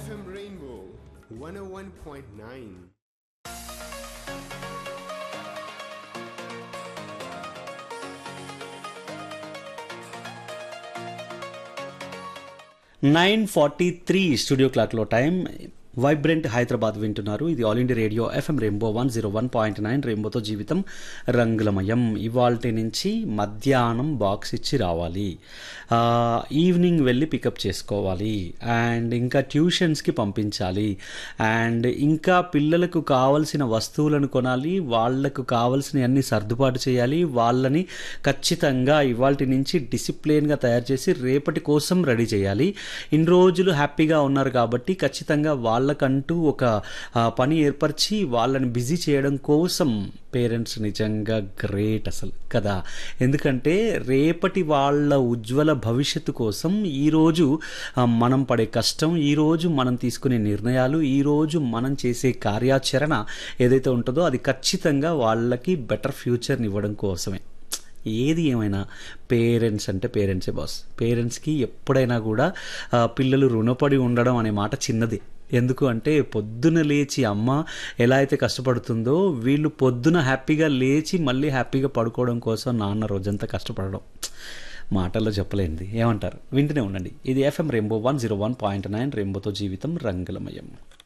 FM Rainbow 101.9. Nine forty three studio క్లాక్లో time vibrant Hyderabad వింటున్నారు ఇది All India Radio FM Rainbow one zero one point nine రెయిన్బోతో జీవితం రంగులమయం ఇవాల్టి నుంచి మధ్యాహ్నం బాక్స్ ఇచ్చి రావాలి ఆ, ఈవినింగ్ వెళ్ళి పికప్ చేసుకోవాలి అండ్ ఇంకా ట్యూషన్స్కి పంపించాలి అండ్ ఇంకా పిల్లలకు కావలసిన వస్తువులను కొనాలి వాళ్లకు కావలసిన అన్ని సర్దుబాటు చేయాలి వాళ్ళని ఖచ్చితంగా ఇవాల్టి నుంచి డిసిప్లిన్గా తయారు చేసి రేపటి కోసం రెడీ చేయాలి ఇన్ని రోజులు హ్యాపీగా ఉన్నారు కాబట్టి ఖచ్చితంగా వాళ్ళకంటూ ఒక ఆ, పని ఏర్పరిచి వాళ్ళని బిజీ చేయడం కోసం పేరెంట్స్ నిజంగా గ్రేట్ అసలు కదా ఎందుకంటే రేపటి వాళ్ళ ఉజ్వల భవిష్యత్తు కోసం ఈరోజు ఆ, మనం పడే కష్టం ఈరోజు మనం తీసుకునే నిర్ణయాలు ఈరోజు మనం చేసే కార్యాచరణ ఏదైతే ఉంటుందో అది ఖచ్చితంగా వాళ్ళకి బెటర్ ఫ్యూచర్ని ఇవ్వడం కోసమే ఏది ఏమైనా పేరెంట్స్ అంటే పేరెంట్సే బాస్ పేరెంట్స్కి ఎప్పుడైనా కూడా ఆ, పిల్లలు రుణపడి ఉండడం అనే మాట చిన్నది ఎందుకు అంటే పొద్దున లేచి అమ్మ ఎలా అయితే కష్టపడుతుందో వీళ్ళు పొద్దున హ్యాపీగా లేచి మళ్ళీ హ్యాపీగా పడుకోవడం కోసం నాన్న రోజంతా కష్టపడడం మాటల్లో చెప్పలేంది ఏమంటారు వింటూనే ఉండండి ఇది FM Rainbow one zero one point nine రెయిన్బోతో జీవితం రంగులమయం